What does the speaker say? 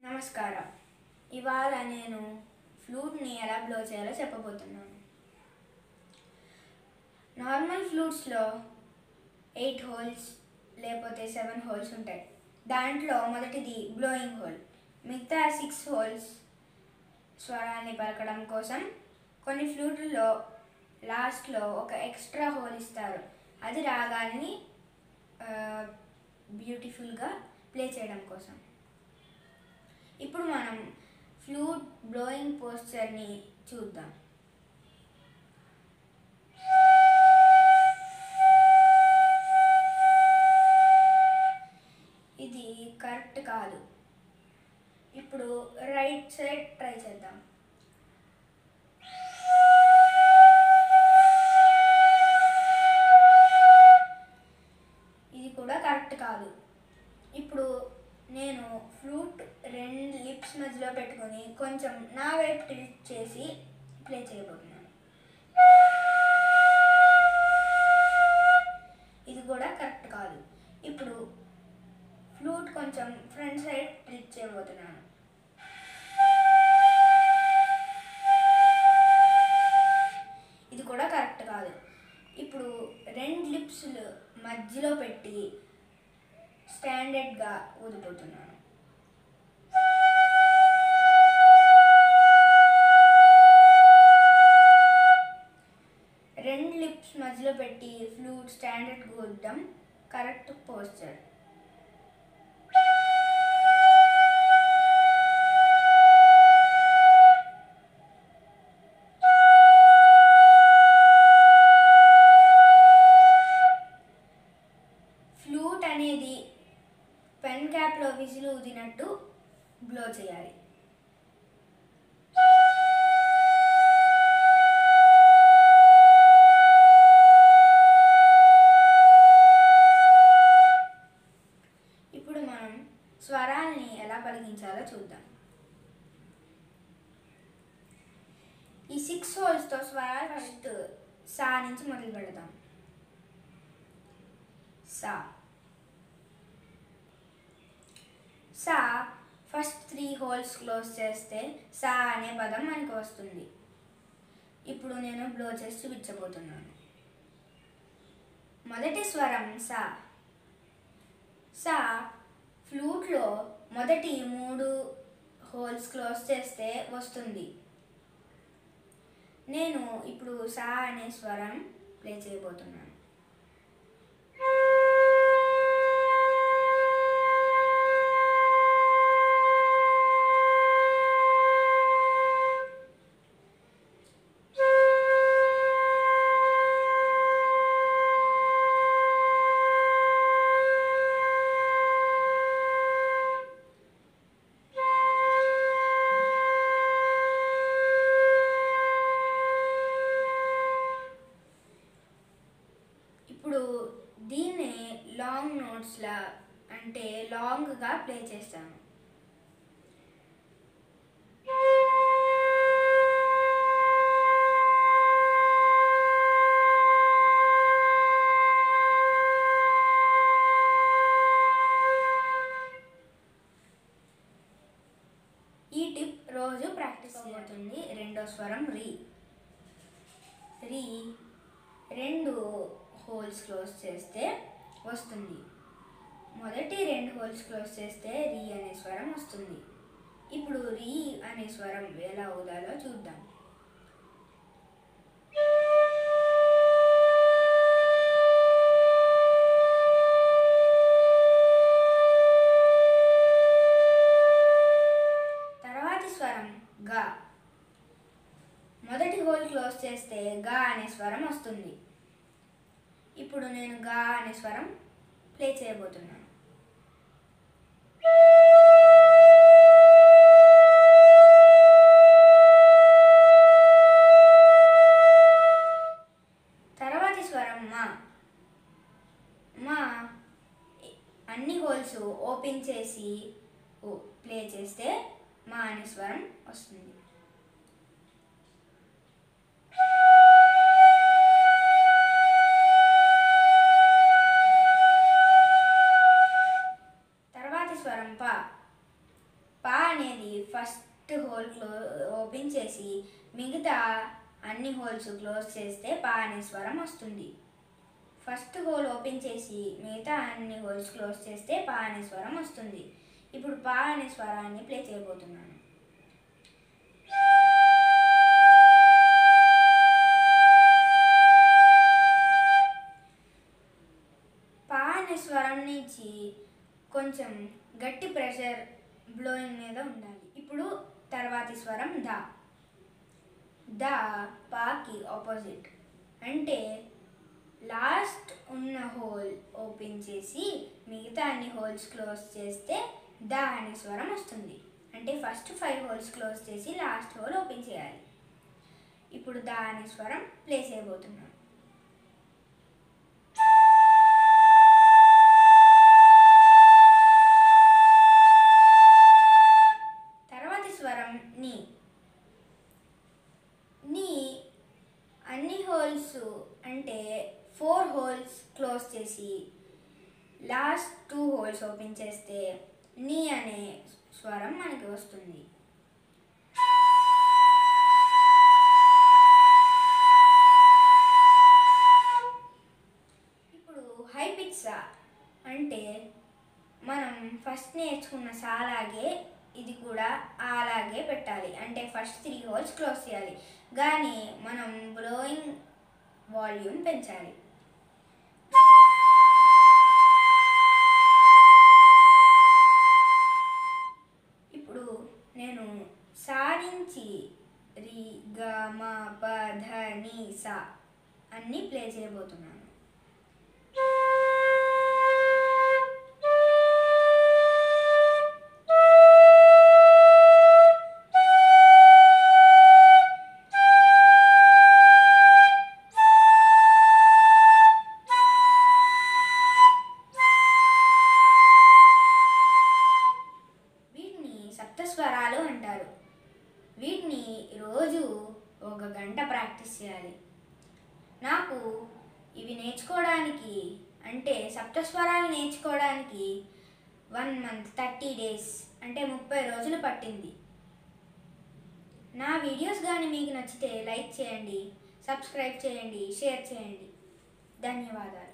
నమస్కారం ఇవాళ నేను ఫ్లూట్ని ఎలా బ్లో చేయాలో చెప్పబోతున్నాను నార్మల్ ఫ్లూట్స్లో ఎయిట్ హోల్స్ లేకపోతే సెవెన్ హోల్స్ ఉంటాయి దాంట్లో మొదటిది బ్లోయింగ్ హోల్ మిగతా సిక్స్ హోల్స్ స్వరాన్ని పలకడం కోసం కొన్ని ఫ్లూట్లలో లాస్ట్లో ఒక ఎక్స్ట్రా హోల్ ఇస్తారు అది రాగాన్ని బ్యూటిఫుల్గా ప్లే చేయడం కోసం ఇప్పుడు మనం ఫ్లూట్ బ్లోయింగ్ పోస్చర్ని చూద్దాం ఇది కరెక్ట్ కాదు ఇప్పుడు రైట్ సైడ్ ట్రై చేద్దాం ఇది కూడా కరెక్ట్ కాదు ఇప్పుడు నేను ఫ్లూట్ రెండు లిప్స్ మధ్యలో పెట్టుకొని కొంచెం నా వైపు టిల్ట్ చేసి ప్లే చేయబోతున్నాను ఇది కూడా కరెక్ట్ కాదు ఇప్పుడు ఫ్లూట్ కొంచెం ఫ్రంట్ సైడ్ టిల్ట్ చేయబోతున్నాను ఇది కూడా కరెక్ట్ కాదు ఇప్పుడు రెండు లిప్స్లు మధ్యలో పెట్టి స్టాండర్డ్గా ఊదిపోతున్నాను రెండు లిప్స్ మధ్యలో పెట్టి ఫ్లూట్ స్టాండర్డ్ ఊదడం కరెక్ట్ పోస్చర్ ఫ్లూట్ అనేది పెన్ క్యాప్లో విజిల్ ఊదినట్టు బ్లో చేయాలి ఇప్పుడు మనం స్వరాల్ని ఎలా పలికించాలో చూద్దాం ఈ సిక్స్ హోల్స్తో స్వరాలు ఫస్ట్ సా నుంచి మొదలు పెడదాం సా సా ఫస్ట్ త్రీ హోల్స్ క్లోజ్ చేస్తే సా అనే పదం మనకు వస్తుంది ఇప్పుడు నేను బ్లో చేసి చూపించబోతున్నాను మొదటి స్వరం సా సా ఫ్లూట్లో మొదటి మూడు హోల్స్ క్లోజ్ చేస్తే వస్తుంది నేను ఇప్పుడు సా అనే స్వరం ప్లే చేయబోతున్నాను ఇప్పుడు దీన్నే లాంగ్ నోట్స్లా అంటే లాంగ్గా ప్లే చేస్తాను ఈ టిప్ రోజు ప్రాక్టీస్ అవుతుంది రెండో స్వరం రీ రీ రెండు హోల్స్ క్లోజ్ చేస్తే వస్తుంది మొదటి రెండు హోల్స్ క్లోజ్ చేస్తే రీ అనే స్వరం వస్తుంది ఇప్పుడు రీ అనే స్వరం ఎలా ఊదాలో చూద్దాం తర్వాతి స్వరం గా మొదటి హోల్ క్లోజ్ చేస్తే గా అనే స్వరం వస్తుంది ఇప్పుడు నేను గా అనే స్వరం ప్లే చేయబోతున్నాను తర్వాతి స్వరం మా మా అన్ని హోల్స్ ఓపెన్ చేసి ప్లే చేస్తే మా అనే స్వరం వస్తుంది తర్వాతి స్వరం పా పా అనే ఫస్ట్ హోల్ క్లో ఓపెన్ చేసి మిగతా అన్ని హోల్స్ క్లోజ్ చేస్తే పా అనే స్వరం వస్తుంది ఫస్ట్ హోల్ ఓపెన్ చేసి మిగతా అన్ని హోల్స్ క్లోజ్ చేస్తే పా అనే స్వరం వస్తుంది ఇప్పుడు పా అనే స్వరాన్ని ప్లే చేయబోతున్నాను పా అనే స్వరం నుంచి కొంచెం గట్టి ప్రెషర్ బ్లోయింగ్ మీద ఉండాలి ఇప్పుడు తర్వాతి స్వరం ద ద పాకి ఆపోజిట్ అంటే లాస్ట్ ఉన్న హోల్ ఓపెన్ చేసి మిగతా అన్ని హోల్స్ క్లోజ్ చేస్తే ద అనే స్వరం వస్తుంది అంటే ఫస్ట్ ఫైవ్ హోల్స్ క్లోజ్ చేసి లాస్ట్ హోల్ ఓపెన్ చేయాలి ఇప్పుడు ద అనే స్వరం ప్లే చేయబోతున్నాను తర్వాతి స్వరం నీ నీ అన్ని హోల్స్ అంటే ఫోర్ హోల్స్ క్లోజ్ చేసి లాస్ట్ టూ హోల్స్ ఓపెన్ చేస్తే నీ అనే స్వరం మనకి వస్తుంది ఇప్పుడు హై పిచ్ సా అంటే మనం ఫస్ట్ నేర్చుకున్న సాలాగే ఇది కూడా అలాగే పెట్టాలి అంటే ఫస్ట్ త్రీ హోల్స్ క్లోజ్ చేయాలి కానీ మనం బ్లోయింగ్ వాల్యూమ్ పెంచాలి ఇప్పుడు నేను సారించి రి గ మ ప ధ ని సా అన్నీ ప్లే చేయబోతున్నాను వీటిని సప్తస్వరాలు అంటారు వీటిని రోజు ఒక గంట ప్రాక్టీస్ చేయాలి నాకు ఇవి నేర్చుకోవడానికి అంటే సప్తస్వరాలు నేర్చుకోవడానికి వన్ మంత్ థర్టీ డేస్ అంటే ముప్పై రోజులు పట్టింది నా వీడియోస్ కానీ మీకు నచ్చితే లైక్ చేయండి సబ్స్క్రైబ్ చేయండి షేర్ చేయండి ధన్యవాదాలు